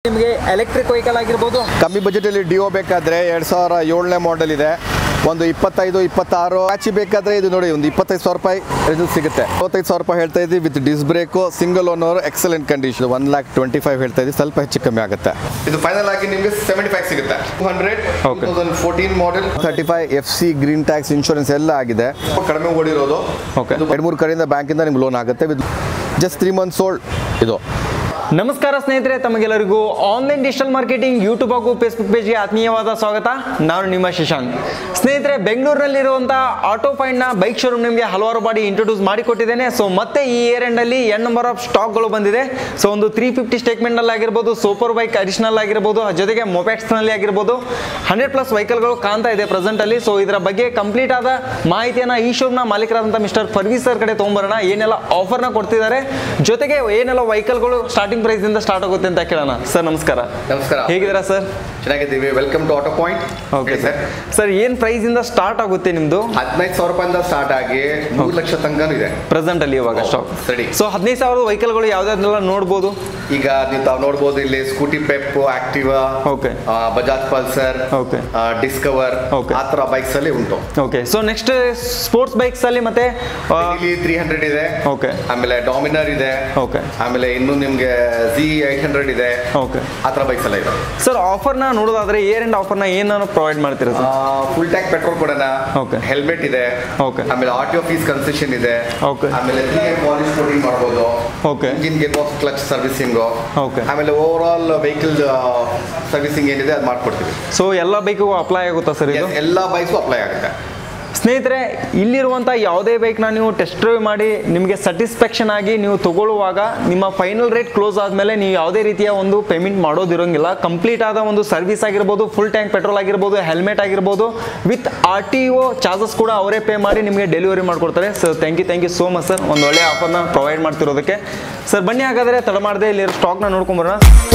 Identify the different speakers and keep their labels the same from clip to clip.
Speaker 1: ನಿಮಗೆ electric vehicle ಆಗಿರ್ಬೋದು
Speaker 2: ಕಮ್ಮಿ ಬಜೆಟಲ್ಲಿ ಡಿಯೋ ಬೇಕಾದರೆ ಎರಡು ಸಾವಿರ ಏಳನೇ ಮಾಡೆಲ್ ಇದೆ ಒಂದು ಇಪ್ಪತ್ತೈದು ಇಪ್ಪತ್ತಾರು ಆಚಿ ಬೇಕಾದರೆ ಇದು ನೋಡಿ ಒಂದು ಇಪ್ಪತ್ತೈದು ಸಾವಿರ ರೂಪಾಯಿ ಇದು ಸಿಗುತ್ತೆ ಇಪ್ಪತ್ತೈದು ಸಾವಿರ ರೂಪಾಯಿ ಹೇಳ್ತಾ ಇದ್ದೀವಿ with disc brake single owner excellent condition one lakh twenty five ಹೇಳ್ತಾ ಇದ್ದೀವಿ ಸ್ವಲ್ಪ ಹೆಚ್ಚು ಕಮ್ಮಿ ಆಗುತ್ತೆ ಇದು ಫೈನಲ್ ಆಗಿ ನಿಮಗೆ ಸೆವೆಂಟಿ ಫೈವ್ ಸಿಗುತ್ತೆ two hundred
Speaker 1: Okay.
Speaker 2: Thousand fourteen model thirty five F C green tax insurance ಎಲ್ಲ ಆಗಿದೆ ಕಡಿಮೆ ಓಡಿರೋದು
Speaker 1: Okay.
Speaker 2: ಇದು ಎರಡು ಮೂರು ಕಡೆಯಿಂದ ಬ್ಯಾಂಕಿಂದ ನಿಮ್ಗೆ ಲೋನ್ ಆಗುತ್ತೆ with just three months old ಇದು
Speaker 1: ನಮಸ್ಕಾರ ಸ್ನೇಹಿತರೆ ತಮಗೆಲ್ಲರಿಗೂ ಆನ್ಲೈನ್ ಡಿಜಿಟಲ್ ಮಾರ್ಕೆಟಿಂಗ್ ಯೂಟ್ಯೂಬ್ ಹಾಗೂ ಫೇಸ್ಬುಕ್ ಪೇಜ್ಗೆ ಆತ್ಮೀಯವಾದ ಸ್ವಾಗತ ನಾನು ನಿಮ್ಮ ಶಶಾಂಕ್ ಸ್ನೇಹಿತರೆ ಬೆಂಗಳೂರಿನಲ್ಲಿರುವಂಥ ಆಟೋ ಫೈಂಡ್ನ ಬೈಕ್ ಶೋರೂಮ್ ನಿಮಗೆ ಹಲವಾರು ಬಾಡಿ ಇಂಟ್ರೊಡ್ಯೂಸ್ ಮಾಡಿಕೊಟ್ಟಿದ್ದೇನೆ ಸೊ ಮತ್ತೆ ಈ ಇಯರ್ ಎಂಡಲ್ಲಿ ಎನ್ ನಂಬರ್ ಆಫ್ ಸ್ಟಾಕ್ಗಳು ಬಂದಿದೆ ಸೊ ಒಂದು ತ್ರೀ ಫಿಫ್ಟಿ ಸ್ಟೇಟ್ಮೆಂಟ್ನಲ್ಲಿ ಆಗಿರ್ಬೋದು ಸೂಪರ್ ಬೈಕ್ ಅಡಿಷನಲ್ ಆಗಿರ್ಬೋದು ಜೊತೆಗೆ ಮೊಬೈಲ್ಸ್ನಲ್ಲಿ ಆಗಿರ್ಬೋದು ಹಂಡ್ರೆಡ್ ಪ್ಲಸ್ ವೆಹಿಕಲ್ಗಳು ಕಾಣ್ತಾ ಇದೆ ಪ್ರೆಸೆಂಟಲ್ಲಿ ಸೊ ಇದರ ಬಗ್ಗೆ ಕಂಪ್ಲೀಟ್ ಆದ ಮಾಹಿತಿಯನ್ನು ಈ ಶೋರೂಮ್ನ ಮಾಲೀಕರಾದಂಥ ಮಿಸ್ಟರ್ ಫರ್ವೀಸ್ ಸರ್ ಕಡೆ ತೊಗೊಂಬರೋಣ ಏನೆಲ್ಲ ಆಫರ್ನ ಕೊಡ್ತಿದ್ದಾರೆ ಜೊತೆಗೆ ಏನೆಲ್ಲ ವೆಹಿಕಲ್ಗಳು ಸ್ಟಾರ್ಟಿಂಗ್ ಪ್ರೈಸ್ ಇಂದ ಸ್ಟಾರ್ಟ್ ಆಗುತ್ತೆ ಅಂತ ಕೇಳೋಣ ಸರ್ ನಮಸ್ಕಾರ
Speaker 2: ನಮಸ್ಕಾರ
Speaker 1: ಹೇಗಿದ್ದೀರಾ ಸರ್
Speaker 2: ಚೆನ್ನಾಗಿದ್ದೀವಿ welcome to auto point
Speaker 1: okay
Speaker 2: sir
Speaker 1: sir sir ಏನು ಪ್ರೈಸ್ ಇಂದ ಸ್ಟಾರ್ಟ್ ಆಗುತ್ತೆ ನಿಮ್ದು
Speaker 2: ಹದಿನೈದು ಸಾವಿರ ರೂಪಾಯಿಂದ ಸ್ಟಾರ್ಟ್ ಆಗಿ ಮೂರು ಲಕ್ಷ ತನಕನೂ ಇದೆ
Speaker 1: ಪ್ರೆಸೆಂಟ್ ಅಲ್ಲಿ ಇವಾಗ ಸ್ಟಾಕ್
Speaker 2: ಸರಿ
Speaker 1: ಸೊ ಹದಿನೈದು ಸಾವಿರದ ವೆಹಿಕಲ್ಗಳು ಯಾವ್ದಾದ್ನೆಲ್ಲ ನೋಡ್ಬೋದು
Speaker 2: ಈಗ ನೀವು ತಾವು ನೋಡ್ಬೋದು ಇಲ್ಲಿ Scooty Pep Activa
Speaker 1: Okay.
Speaker 2: Bajaj Pulsar
Speaker 1: Okay.
Speaker 2: Discover
Speaker 1: Okay.
Speaker 2: ಆ ಥರ ಬೈಕ್ಸ್ ಅಲ್ಲಿ ಉಂಟು
Speaker 1: okay so next sports bikes ಅಲ್ಲಿ ಮತ್ತೆ
Speaker 2: ಇಲ್ಲಿ ತ್ರೀ ಹಂಡ್ರೆಡ್ ಇದೆ
Speaker 1: ಓಕೆ
Speaker 2: ಆಮೇಲೆ ಡಾಮಿನರ್ ಇದೆ
Speaker 1: ಓಕೆ
Speaker 2: ಆಮೇಲೆ ಇನ್ನು ನಿಮ್ಗೆ ಜಿ ಏಟ್ ಹಂಡ್ರೆಡ್ ಇದೆ
Speaker 1: ಓಕೆ
Speaker 2: ಆ ಥರ ಬೈಕ್ಸ್ ಎಲ್ಲ ಇದೆ
Speaker 1: ಸರ್ ಆಫರ್ನ ನೋಡೋದಾದ್ರೆ ಇಯರ್ ಎಂಡ್ ಆಫರ್ನ ಏನು ಪ್ರೊವೈಡ್ ಮಾಡ್ತೀರಾ ಸರ್
Speaker 2: ಫುಲ್ ಟ್ಯಾಂಕ್ ಪೆಟ್ರೋಲ್ ಕೊಡೋಣ
Speaker 1: Okay.
Speaker 2: ಹೆಲ್ಮೆಟ್ ಇದೆ
Speaker 1: Okay.
Speaker 2: ಆಮೇಲೆ R T O fees concession ಇದೆ
Speaker 1: Okay.
Speaker 2: ಆಮೇಲೆ ತ್ರೀ ಪಾಲಿಶ್ ಕೋಟಿಂಗ್ ಮಾಡ್ಬೋದು
Speaker 1: Okay.
Speaker 2: Engine gear box clutch servicing
Speaker 1: Okay.
Speaker 2: ಆಮೇಲೆ ಓವರ್ ಆಲ್ ವೆಹಿಕಲ್ ಸರ್ವಿಸಿಂಗ್ ಏನಿದೆ ಅದು ಮಾಡ್ಕೊಡ್ತೀವಿ
Speaker 1: ಸೊ ಎಲ್ಲ ಬೈಕಿಗೂ ಅಪ್ಲೈ ಆಗುತ್ತಾ ಸರ್ ಇದು
Speaker 2: Yes, ಎಲ್ಲ ಬೈಕ್ಸು ಅಪ್ಲೈ ಆಗುತ್ತೆ
Speaker 1: ಸ್ನೇಹಿತರೆ ಇಲ್ಲಿರುವಂಥ ಯಾವುದೇ ಬೈಕ್ನ ನೀವು ಟೆಸ್ಟ್ ಡ್ರೈವ್ ಮಾಡಿ ನಿಮಗೆ ಸ್ಯಾಟಿಸ್ಫ್ಯಾಕ್ಷನ್ ಆಗಿ ನೀವು ತಗೊಳ್ಳುವಾಗ ನಿಮ್ಮ ಫೈನಲ್ ರೇಟ್ ಕ್ಲೋಸ್ ಆದಮೇಲೆ ನೀವು ಯಾವುದೇ ರೀತಿಯ ಒಂದು ಪೇಮೆಂಟ್ ಮಾಡೋದಿರೋಂಗಿಲ್ಲ ಕಂಪ್ಲೀಟ್ ಆದ ಒಂದು ಸರ್ವಿಸ್ ಆಗಿರ್ಬೋದು ಫುಲ್ ಟ್ಯಾಂಕ್ ಪೆಟ್ರೋಲ್ ಆಗಿರ್ಬೋದು ಹೆಲ್ಮೆಟ್ ಆಗಿರ್ಬೋದು with R T O charges ಕೂಡ ಅವರೇ ಪೇ ಮಾಡಿ ನಿಮಗೆ ಡೆಲಿವರಿ ಮಾಡಿಕೊಡ್ತಾರೆ sir thank you thank you so much sir ಒಂದು ಒಳ್ಳೆಯ ಆಫರ್ನ ಪ್ರೊವೈಡ್ ಮಾಡ್ತಿರೋದಕ್ಕೆ ಸರ್ ಬನ್ನಿ ಹಾಗಾದರೆ ತಡ ಮಾಡದೆ ಇಲ್ಲಿರೋ ಸ್ಟಾಕ್ನ ನೋಡ್ಕೊಂಬರೋಣ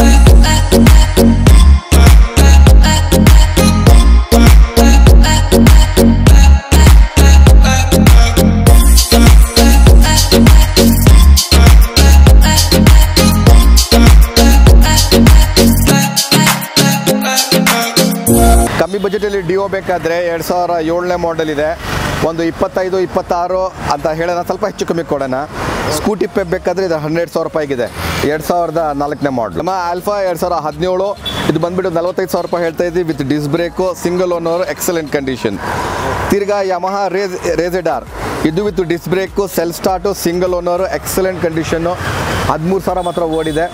Speaker 2: ಕಮ್ಮಿ ಬಜೆಟಲ್ಲಿ ಡಿಯೋ ಬೇಕಾದರೆ ಎರಡು ಸಾವಿರ ಏಳನೇ ಮಾಡೆಲ್ ಇದೆ ಒಂದು ಇಪ್ಪತ್ತೈದು ಇಪ್ಪತ್ತಾರು ಅಂತ ಹೇಳೋಣ ಸ್ವಲ್ಪ ಹೆಚ್ಚು ಕಮ್ಮಿ ಕೊಡೋಣ ಸ್ಕೂಟಿ ಪೇ ಬೇಕಾದರೆ ಇದು ಹನ್ನೆರಡು ಸಾವಿರ ರೂಪಾಯಿಗಿದೆ ಎರಡು ಸಾವಿರದ ನಾಲ್ಕನೇ ಮಾಡಲ್ ನಮ್ಮ ಆಲ್ಫಾ ಎರಡು ಸಾವಿರ ಹದಿನೇಳು ಇದು ಬಂದ್ಬಿಟ್ಟು ನಲವತ್ತೈದು ಸಾವಿರ ರೂಪಾಯಿ ಹೇಳ್ತಾ ಇದ್ದೀವಿ with disc brake single owner excellent condition ತಿರ್ಗಾ ಯಮಹ ರೇಸ್ ರೇಸೆಡಾರ್ ಇದು with disc brake self start single owner excellent condition ಹದಿಮೂರು ಸಾವಿರ ಮಾತ್ರ ಓಡಿದೆ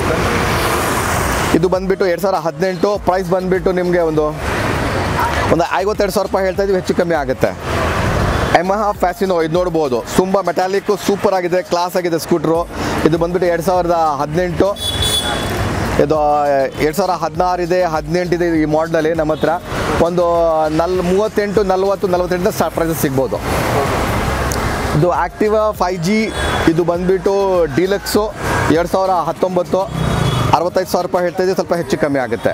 Speaker 2: ಇದು ಬಂದ್ಬಿಟ್ಟು ಎರಡು ಸಾವಿರ ಹದಿನೆಂಟು ಪ್ರೈಸ್ ಬಂದ್ಬಿಟ್ಟು ನಿಮಗೆ ಒಂದು ಒಂದು ಐವತ್ತೆರಡು ಸಾವಿರ ರೂಪಾಯಿ ಹೇಳ್ತಾ ಇದೀವಿ ಹೆಚ್ಚು ಕಮ್ಮಿ ಆಗುತ್ತೆ ಎಮಹಾ ಫ್ಯಾಸಿನೋ ಇದು ನೋಡ್ಬೋದು ತುಂಬ ಮೆಟಾಲಿಕ್ಕು ಸೂಪರ್ ಆಗಿದೆ ಕ್ಲಾಸ್ ಆಗಿದೆ ಸ್ಕೂಟ್ರು ಇದು ಬಂದ್ಬಿಟ್ಟು ಎರಡು ಸಾವಿರದ ಹದಿನೆಂಟು ಇದು ಎರಡು ಸಾವಿರ ಹದಿನಾರು ಇದೆ ಹದಿನೆಂಟು ಇದೆ ಈ ಮಾಡಲಲ್ಲಿ ನಮ್ಮ ಹತ್ರ ಒಂದು ನಲ್ ಮೂವತ್ತೆಂಟು ನಲ್ವತ್ತು ನಲ್ವತ್ತೆಂಟು ಸ್ಟಾರ್ಟ್ ಪ್ರೈಸಸ್ ಸಿಗ್ಬೋದು ಇದು ಆಕ್ಟಿವಾ ಫೈ ಜಿ ಇದು ಬಂದ್ಬಿಟ್ಟು ಡೀಲಕ್ಸು ಎರಡು ಸಾವಿರ ಹತ್ತೊಂಬತ್ತು ಅರವತ್ತೈದು ಸಾವಿರ ರೂಪಾಯಿ ಹೇಳ್ತಾ ಇದ್ದೀವಿ ಸ್ವಲ್ಪ ಹೆಚ್ಚು ಕಮ್ಮಿ ಆಗುತ್ತೆ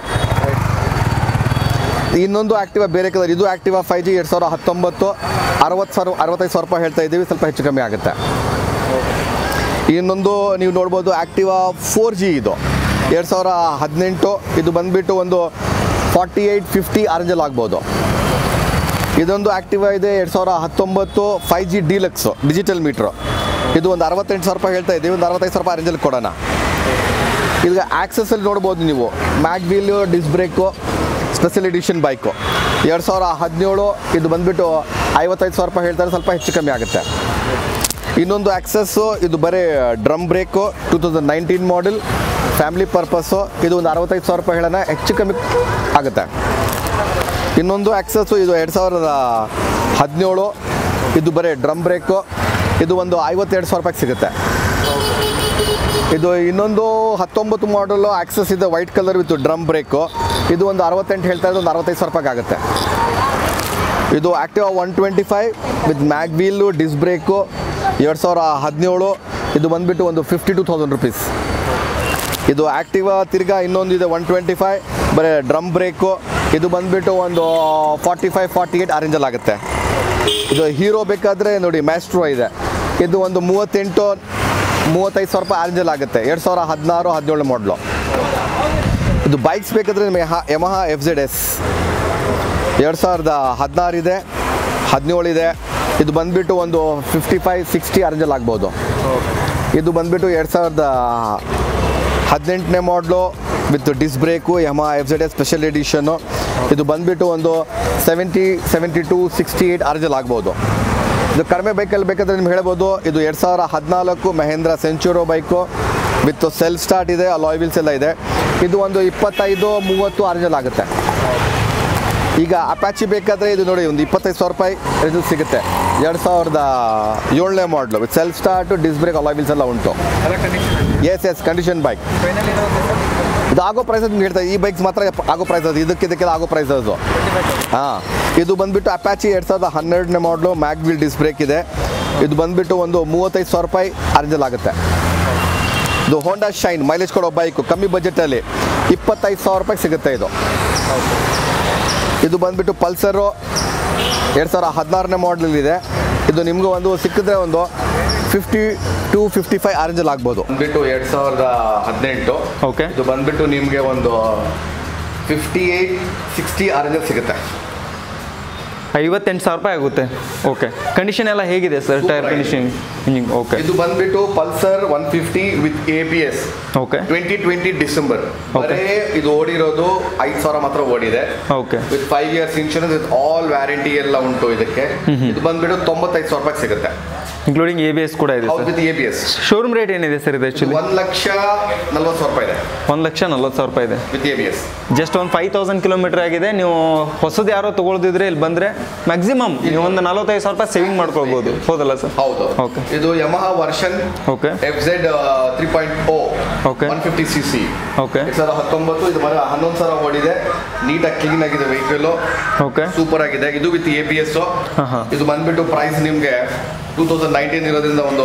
Speaker 2: ಇನ್ನೊಂದು ಆಕ್ಟಿವಾ ಬೇರೆ ಕಲರ್ ಇದು ಆಕ್ಟಿವಾ ಫೈ ಜಿ ಎರಡು ಸಾವಿರ ಹತ್ತೊಂಬತ್ತು ಅರವತ್ತು ಸಾವಿರ ಅರವತ್ತೈದು ಸಾವಿರ ರೂಪಾಯಿ ಹೇಳ್ತಾ ಇದ್ದೀವಿ ಸ್ವಲ್ಪ ಹೆಚ್ಚು ಕಮ್ಮಿ ಆಗುತ್ತೆ ಇನ್ನೊಂದು ನೀವು ನೋಡ್ಬೋದು ಆಕ್ಟಿವಾ ಫೋರ್ ಜಿ ಇದು ಎರಡು ಸಾವಿರ ಹದಿನೆಂಟು ಇದು ಬಂದುಬಿಟ್ಟು ಒಂದು ಫಾರ್ಟಿ ಏಯ್ಟ್ ಫಿಫ್ಟಿ ಆರೆಂಜಲ್ಲಿ ಆಗ್ಬೋದು ಇದೊಂದು ಆಕ್ಟಿವಾ ಇದೆ ಎರಡು ಸಾವಿರ ಹತ್ತೊಂಬತ್ತು ಫೈ ಜಿ ಡೀಲಕ್ಸು ಡಿಜಿಟಲ್ ಮೀಟ್ರು ಇದು ಒಂದು ಅರವತ್ತೆಂಟು ಸಾವಿರ ರೂಪಾಯಿ ಹೇಳ್ತಾ ಇದ್ದೀವಿ ಒಂದು ಅರವತ್ತೈದು ಸಾವಿರ ರೂಪಾಯಿ ರೇಂಜಲ್ಲಿ ಕೊಡೋಣ ಈಗ ಆಕ್ಸೆಸಲ್ಲಿ ನೋಡ್ಬೋದು ನೀವು mag wheel disc brake special edition bike ಎರಡು ಸಾವಿರ ಹದಿನೇಳು ಇದು ಬಂದುಬಿಟ್ಟು ಐವತ್ತೈದು ಸಾವಿರ ರೂಪಾಯಿ ಹೇಳ್ತಾರೆ ಸ್ವಲ್ಪ ಹೆಚ್ಚು ಕಮ್ಮಿ ಆಗುತ್ತೆ ಇನ್ನೊಂದು ಆಕ್ಸಸ್ಸು ಇದು ಬರೀ drum brake two thousand nineteen model family purpose ಇದು ಒಂದು ಅರವತ್ತೈದು ಸಾವಿರ ರೂಪಾಯಿ ಹೇಳೋಣ ಹೆಚ್ಚು ಕಮ್ಮಿ ಆಗುತ್ತೆ ಇನ್ನೊಂದು ಆಕ್ಸಸ್ಸು ಇದು ಎರಡು ಸಾವಿರದ ಹದಿನೇಳು ಇದು ಬರೀ ಡ್ರಮ್ ಬ್ರೇಕು ಇದು ಒಂದು ಐವತ್ತೆರಡು ಸಾವಿರ ರೂಪಾಯಿಗೆ ಸಿಗುತ್ತೆ ಇದು ಇನ್ನೊಂದು ಹತ್ತೊಂಬತ್ತು ಮಾಡಲು ಆಕ್ಸಸ್ ಇದೆ white colour with drum brake ಇದು ಒಂದು ಅರವತ್ತೆಂಟು ಹೇಳ್ತಾ ಇದ್ದು ಒಂದು ಅರವತ್ತೈದು ಸಾವಿರ ರೂಪಾಯಿಗೆ ಆಗುತ್ತೆ ಇದು Activa one twenty five with mag wheel disc brake ಎರಡು ಸಾವಿರ ಹದಿನೇಳು ಇದು ಬಂದುಬಿಟ್ಟು ಒಂದು ಫಿಫ್ಟಿ ಟು ತೌಸಂಡ್ ರುಪೀಸ್ ಇದು ಆಕ್ಟಿವಾ ತಿರ್ಗಾ ಇನ್ನೊಂದು ಇದೆ ಒನ್ ಟ್ವೆಂಟಿ ಫೈವ್ ಬರೀ ಡ್ರಮ್ ಬ್ರೇಕು ಇದು ಬಂದುಬಿಟ್ಟು ಒಂದು ಫಾರ್ಟಿ ಫೈವ್ ಫಾರ್ಟಿ ಏಯ್ಟ್ ಆರೆಂಜಲ್ಲಿ ಆಗುತ್ತೆ ಇದು ಹೀರೋ ಬೇಕಾದರೆ ನೋಡಿ ಮ್ಯಾಸ್ಟ್ರೋ ಇದೆ ಇದು ಒಂದು ಮೂವತ್ತೆಂಟು ಮೂವತ್ತೈದು ಸಾವಿರ ರೂಪಾಯಿ ಆರೆಂಜಲ್ಲಿ ಆಗುತ್ತೆ ಎರಡು ಸಾವಿರ ಹದಿನಾರು ಹದಿನೇಳು ಮಾಡಲು ಇದು ಬೈಕ್ಸ್ ಬೇಕಾದರೆ ನಿಮಗೆ ಯಮಹ ಎಫ್ ಜೆಡ್ ಎಸ್ ಎರಡು ಸಾವಿರದ ಹದಿನಾರು ಇದೆ ಹದಿನೇಳು ಇದೆ ಇದು ಬಂದುಬಿಟ್ಟು ಒಂದು ಫಿಫ್ಟಿ ಫೈವ್ ಸಿಕ್ಸ್ಟಿ ಅರೇಂಜಲ್ಲಿ ಆಗ್ಬೋದು ಇದು ಬಂದುಬಿಟ್ಟು ಎರಡು ಸಾವಿರದ ಹದಿನೆಂಟನೇ model with disc brake Yamaha F Z S special edition ಇದು ಬಂದುಬಿಟ್ಟು ಒಂದು seventy seventy two sixty eight ಅರೇಂಜಲ್ಲಿ ಆಗ್ಬೋದು ಇದು ಕಡಿಮೆ ಬೈಕಲ್ಲಿ ಬೇಕಾದರೆ ನಿಮ್ಗೆ ಹೇಳ್ಬೋದು ಇದು ಎರಡು ಸಾವಿರ ಹದಿನಾಲ್ಕು Mahindra Centuro bike with self start ಇದೆ ಅಲಾಯ್ ವೀಲ್ಸ್ ಎಲ್ಲ ಇದೆ ಇದು ಒಂದು ಇಪ್ಪತ್ತೈದು ಮೂವತ್ತು ಅರೇಂಜಲ್ಲಿ ಆಗುತ್ತೆ ಈಗ ಅಪ್ಯಾಚಿ ಬೇಕಾದರೆ ಇದು ನೋಡಿ ಒಂದು ಇಪ್ಪತ್ತೈದು ಸಾವಿರ ರೂಪಾಯಿ ಇದು ಸಿಗುತ್ತೆ ಎರಡು ಸಾವಿರದ ಏಳನೇ model with self start disc brake alloy wheels ಎಲ್ಲ ಉಂಟು
Speaker 1: ಎಲ್ಲ condition
Speaker 2: yes yes condition bike
Speaker 1: final
Speaker 2: ಇದು ಆಗೋ ಪ್ರೈಸ್ ನಿಮ್ಗೆ ಹೇಳ್ತಾ ಈ ಬೈಕ್ಸ್ ಮಾತ್ರ ಆಗೋ ಪ್ರೈಸ್ ಅದು ಇದಕ್ಕೆ ಇದಕ್ಕೆಲ್ಲ ಆಗೋ ಪ್ರೈಸ್ ಅದು ಹಾಂ ಇದು ಬಂದುಬಿಟ್ಟು ಅಪ್ಯಾಚಿ ಎರಡು ಸಾವಿರದ ಹನ್ನೆರಡನೇ ಮಾಡಲು ಮ್ಯಾಗ್ ವೀಲ್ ಡಿಸ್ ಬ್ರೇಕ್ ಇದೆ ಇದು ಬಂದುಬಿಟ್ಟು ಒಂದು ಮೂವತ್ತೈದು ಸಾವಿರ ರೂಪಾಯಿ ಅರೇಂಜಲ್ಲಿ ಆಗುತ್ತೆ ಇದು ಹೋಂಡಾ ಶೈನ್ ಮೈಲೇಜ್ ಕೊಡೋ ಬೈಕು ಕಮ್ಮಿ ಬಜೆಟಲ್ಲಿ ಇಪ್ಪತ್ತೈದು ಸಾವಿರ ರೂಪಾಯಿ ಸಿಗುತ್ತೆ ಇದು ಇದು ಬಂದುಬಿಟ್ಟು ಪಲ್ಸರು ಎರಡು ಸಾವಿರ ಹದಿನಾರನೇ ಮಾಡಲಲ್ಲಿದೆ ಇದು ನಿಮಗೂ ಒಂದು ಸಿಕ್ಕಿದ್ರೆ ಒಂದು ಫಿಫ್ಟಿ ಟು ಫಿಫ್ಟಿ ಫೈವ್ ಆರೆಂಜಲ್ಲಿ ಆಗ್ಬೋದು ಬಂದ್ಬಿಟ್ಟು ಎರಡು ಸಾವಿರದ ಹದಿನೆಂಟು
Speaker 1: Okay.
Speaker 2: ಇದು ಬಂದ್ಬಿಟ್ಟು ನಿಮಗೆ ಒಂದು ಫಿಫ್ಟಿ ಏಯ್ಟ್ ಸಿಕ್ಸ್ಟಿ ಆರೆಂಜಲ್ಲಿ ಸಿಗುತ್ತೆ
Speaker 1: ಐವತ್ತೆಂಟು ಸಾವಿರ ರೂಪಾಯಿ ಆಗುತ್ತೆ ಓಕೆ ಕಂಡೀಷನ್ ಎಲ್ಲ ಹೇಗಿದೆ sir tyre
Speaker 2: Super
Speaker 1: condition engine okay
Speaker 2: ಇದು ಬಂದ್ಬಿಟ್ಟು Pulsar one fifty with A B S
Speaker 1: okay
Speaker 2: twenty twenty December
Speaker 1: Okay.
Speaker 2: ಬರೇ ಇದು ಓಡಿರೋದು ಐದು ಸಾವಿರ ಮಾತ್ರ ಓಡಿದೆ
Speaker 1: okay
Speaker 2: with five years insurance with all warranty ಎಲ್ಲ ಉಂಟು ಇದಕ್ಕೆ ಇದು ಬಂದ್ಬಿಟ್ಟು ತೊಂಬತ್ತೈದು ಸಾವಿರ ರೂಪಾಯಿ ಸಿಗುತ್ತೆ
Speaker 1: ಇನ್ಕ್ಲೂಡಿಂಗ್ ಎ ಬಿ ಎಸ್ ಕೂಡ ಇದೆ
Speaker 2: ಹೌದು
Speaker 1: sir
Speaker 2: with A B S
Speaker 1: showroom rate ಏನಿದೆ ಸರ್ ಇದು ಆ್ಯಕ್ಚುಲಿ
Speaker 2: ಒಂದು ಲಕ್ಷ ನಲ್ವತ್ತು ಸಾವಿರ ರೂಪಾಯಿ ಇದೆ
Speaker 1: ಒಂದು ಲಕ್ಷ ನಲ್ವತ್ತು ಸಾವಿರ ರೂಪಾಯಿ ಇದೆ
Speaker 2: with A B S
Speaker 1: just ಒಂದು ಫೈವ್ ತೌಸಂಡ್ ಕಿಲೋಮೀಟರ್ ಆಗಿದೆ ನೀವು ಹೊಸದು ಯಾರೋ ತೊಗೊಳ್ದಿದ್ರೆ ಇಲ್ಲಿ ಬಂದರೆ ಮ್ಯಾಕ್ಸಿಮಮ್ ನೀವು ಒಂದು ನಲವತ್ತೈದು ಸಾವಿರ ರೂಪಾಯಿ ಸೇವಿಂಗ್ ಮಾಡ್ಕೊಳ್ಬೋದು ಹೌದಲ್ಲ ಸರ್
Speaker 2: ಹೌದು
Speaker 1: Okay.
Speaker 2: ಇದು Yamaha version
Speaker 1: okay
Speaker 2: F Z three point O
Speaker 1: Okay.
Speaker 2: One fifty C C
Speaker 1: okay
Speaker 2: ಎರಡು ಸಾವಿರ ಹತ್ತೊಂಬತ್ತು ಇದು ಮರ ಹನ್ನೊಂದು ಸಾವಿರ ಓಡಿದೆ ನೀಟಾಗಿ ಕ್ಲೀನ್ ಆಗಿದೆ ವೆಹಿಕಲ್
Speaker 1: ಓಕೆ
Speaker 2: ಸೂಪರ್ ಆಗಿದೆ ಇದು ವಿತ್ ಎ ಬಿ ಎಸ್
Speaker 1: ಹಾ, ಹಾ.
Speaker 2: ಇದು ಬಂದ್ಬಿಟ್ಟು ಪ್ರೈಸ್ ನಿಮಗೆ ಟೂ ತೌಸಂಡ್ ನೈನ್ಟೀನ್ ಇರೋದ್ರಿಂದ ಒಂದು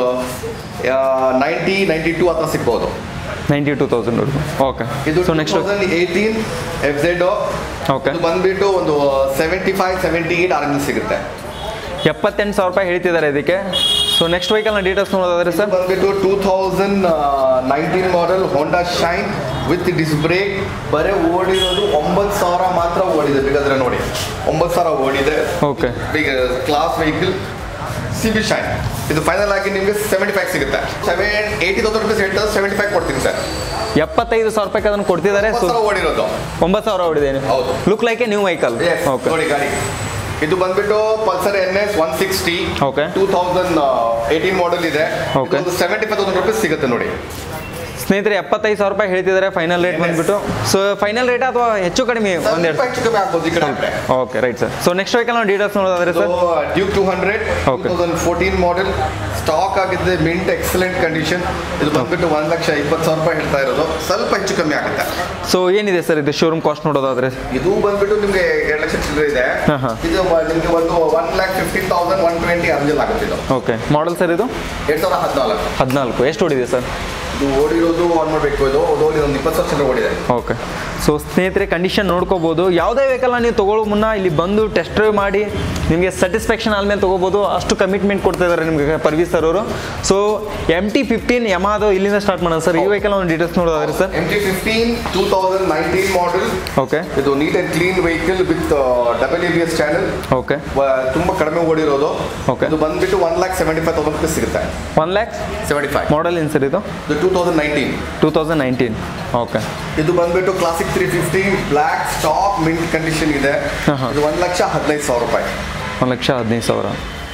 Speaker 2: ನೈಂಟಿ ನೈಂಟಿ ಟೂ ಹತ್ರ ಸಿಗ್ಬೋದು
Speaker 1: ನೈಂಟಿ ಟೂ ತೌಸಂಡ್ವರೆಗೂ ಓಕೆ
Speaker 2: ಇದು
Speaker 1: so
Speaker 2: two
Speaker 1: next
Speaker 2: thousand eighteen F Z
Speaker 1: okay
Speaker 2: ಇದು ಬಂದ್ಬಿಟ್ಟು ಒಂದು seventy five seventy eight range ಸಿಗುತ್ತೆ
Speaker 1: ಎಪ್ಪತ್ತೆಂಟು ಸಾವಿರ ರೂಪಾಯಿ ಹೇಳ್ತಿದ್ದಾರೆ ಇದಕ್ಕೆ ಸೊ ನೆಕ್ಸ್ಟ್ ವೆಹಿಕಲ್ನ ಡೀಟೇಲ್ಸ್ ನೋಡೋದಾದ್ರೆ
Speaker 2: ಇದು
Speaker 1: ಸರ್
Speaker 2: ಬಂದ್ಬಿಟ್ಟು two thousand nineteen model Honda Shine with disc brake ಬರೀ ಓಡಿರೋದು ಒಂಬತ್ತು ಸಾವಿರ ಮಾತ್ರ ಓಡಿದೆ ಬೇಕಾದ್ರೆ ನೋಡಿ ಒಂಬತ್ತು ಸಾವಿರ ಓಡಿದೆ
Speaker 1: okay
Speaker 2: class vehicle C B Shine ಇದು ಫೈನಲ್ ಆಗಿ ನಿಮಗೆ ಸೆವೆಂಟಿ ಫೈವ್ ಸಿಗುತ್ತೆ ಸೆವೆನ್ ಏಯ್ಟಿ ತೌಸಂಡ್ ರುಪೀಸ್ ಹೇಳ್ತಾರೆ ಸೆವೆಂಟಿ ಫೈವ್ ಕೊಡ್ತೀನಿ ಸರ್
Speaker 1: ಎಪ್ಪತ್ತೈದು ಸಾವಿರ ರೂಪಾಯಿ ಅದನ್ನು ಕೊಡ್ತಿದ್ದಾರೆ
Speaker 2: ಒಂಬತ್ತು
Speaker 1: ಸೊ
Speaker 2: ಸಾವಿರ ಓಡಿರೋದು
Speaker 1: ಒಂಬತ್ತು ಸಾವಿರ ಹೊಡಿದೆ
Speaker 2: ಹೌದು.
Speaker 1: Look like a new vehicle
Speaker 2: Yes,
Speaker 1: okay
Speaker 2: ನೋಡಿ ಗಾಡಿ ಇದು ಬಂದ್ಬಿಟ್ಟು Pulsar N S one sixty
Speaker 1: Okay.
Speaker 2: Two thousand eighteen model ಇದೆ
Speaker 1: Okay.
Speaker 2: ಒಂದು ಸೆವೆಂಟಿ ಫೈವ್ ತೌಸಂಡ್ ರುಪೀಸ್ ಸಿಗುತ್ತೆ ನೋಡಿ
Speaker 1: ಸ್ನೇಹಿತರೆ ಎಪ್ಪತ್ತೈದು ಸಾವಿರ ರೂಪಾಯಿ ಹೇಳ್ತಿದ್ದಾರೆ ಫೈನಲ್ ರೇಟ್ ಬಂದ್ಬಿಟ್ಟು ಸೊ ಫೈನಲ್ ರೇಟ್ ಅಥವಾ ಹೆಚ್ಚು ಕಡಿಮೆ ಒಂದೆರಡು
Speaker 2: ಸ್ವಲ್ಪ ಹೆಚ್ಚು ಕಮ್ಮಿ ಆಗ್ಬೋದು ಈ ಕಡೆ ಆ ಕಡೆ.
Speaker 1: Okay right sir so next vehicle details ನೋಡೋದಾದ್ರೆ sir
Speaker 2: Duke two hundred two
Speaker 1: Okay.
Speaker 2: Thousand fourteen model stock ಆಗಿದೆ ಮಿಂಟ್ ಎಕ್ಸಲೆಂಟ್ ಕಂಡೀಷನ್ ಇದು ಬಂದ್ಬಿಟ್ಟು ಒಂದು ಲಕ್ಷ ಇಪ್ಪತ್ತು ಸಾವಿರ ರೂಪಾಯಿ ಹೇಳ್ತಾ ಇರೋದು ಸ್ವಲ್ಪ ಹೆಚ್ಚು ಕಮ್ಮಿ ಆಗುತ್ತೆ
Speaker 1: ಸೊ ಏನಿದೆ ಸರ್ ಇದು ಶೋರೂಮ್ ಕಾಸ್ಟ್ ನೋಡೋದಾದ್ರೆ
Speaker 2: ಇದು ಬಂದ್ಬಿಟ್ಟು ನಿಮಗೆ ಎರಡು ಲಕ್ಷ ಚಿಲ್ಲರೆ ಇದೆ
Speaker 1: ಹಾ, ಹಾ.
Speaker 2: ಇದು ಮ- ನಿಮಗೆ ಒಂದು one lakh fifteen thousand one twenty ಅರ್ಜಲ್ ಆಗುತ್ತೆ ಇದು
Speaker 1: ಓಕೆ ಮಾಡಲ್ ಸರ್ ಇದು
Speaker 2: ಎರಡು ಸಾವಿರದ ಹದಿನಾಲ್ಕು
Speaker 1: ಹದಿನಾಲ್ಕು ಎಷ್ಟು ಓಡಿದೆ ಸರ್
Speaker 2: ಇದು ಓಡಿರೋದು ಆನ್ ಮಾಡಬೇಕು ಇದು ಓಡಿ ಒಂದು ಇಪ್ಪತ್ತು ಸಾವಿರ ಚಿಲ್ಲರೆ ಓಡಿದೆ
Speaker 1: ಓಕೆ ಸೊ ಸ್ನೇಹಿತರೆ ಕಂಡೀಷನ್ ನೋಡ್ಕೋಬೋದು ಯಾವುದೇ ವೆಹಿಕಲ್ನ ನೀವು ತೊಗೊಳ್ಳೋ ಮುನ್ನ ಇಲ್ಲಿ ಬಂದು ಟೆಸ್ಟ್ ಡ್ರೈವ್ ಮಾಡಿ ನಿಮಗೆ ಸ್ಯಾಟಿಸ್ಫ್ಯಾಕ್ಷನ್ ಆದ್ಮೇಲೆ ತೊಗೋಬೋದು ಅಷ್ಟು ಕಮಿಟ್ಮೆಂಟ್ ಕೊಡ್ತಾ ಇದ್ದಾರೆ ನಿಮಗೆ ಪರ್ವೀಸ್ ಸರ್ ಅವರು ಸೊ ಎಮ್ ಟಿ ಫಿಫ್ಟೀನ್ ಯಮಾದು ಇಲ್ಲಿಂದ ಸ್ಟಾರ್ಟ್ ಮಾಡೋಣ ಸರ್ ಈ ವೆಹಿಕಲ್ ಒಂದು ಡೀಟೇಲ್ಸ್ ನೋಡೋದಾದ್ರೆ sir
Speaker 2: M T fifteen two thousand nineteen model
Speaker 1: okay
Speaker 2: ಇದು neat and clean vehicle with double A B S channel
Speaker 1: okay
Speaker 2: ತುಂಬಾ ಕಡಿಮೆ ಓಡಿರೋದು
Speaker 1: Okay.
Speaker 2: ಇದು ಬಂದ್ಬಿಟ್ಟು one lakh seventy five thousand rupees ಸಿಗುತ್ತೆ
Speaker 1: one lakh
Speaker 2: seventy five
Speaker 1: model ಏನು sir ಇದು
Speaker 2: ಇದು two thousand nineteen
Speaker 1: two thousand nineteen okay
Speaker 2: ಇದು ಬಂದ್ಬಿಟ್ಟು Classic three fifty black stock mint condition ಇದೆ
Speaker 1: ಹಾ, ಹಾ.
Speaker 2: ಇದು ಒಂದು ಲಕ್ಷ ಹದಿನೈದು ಸಾವಿರ ರೂಪಾಯಿ
Speaker 1: ಒಂದು ಲಕ್ಷ ಹದಿನೈದು ಸಾವಿರ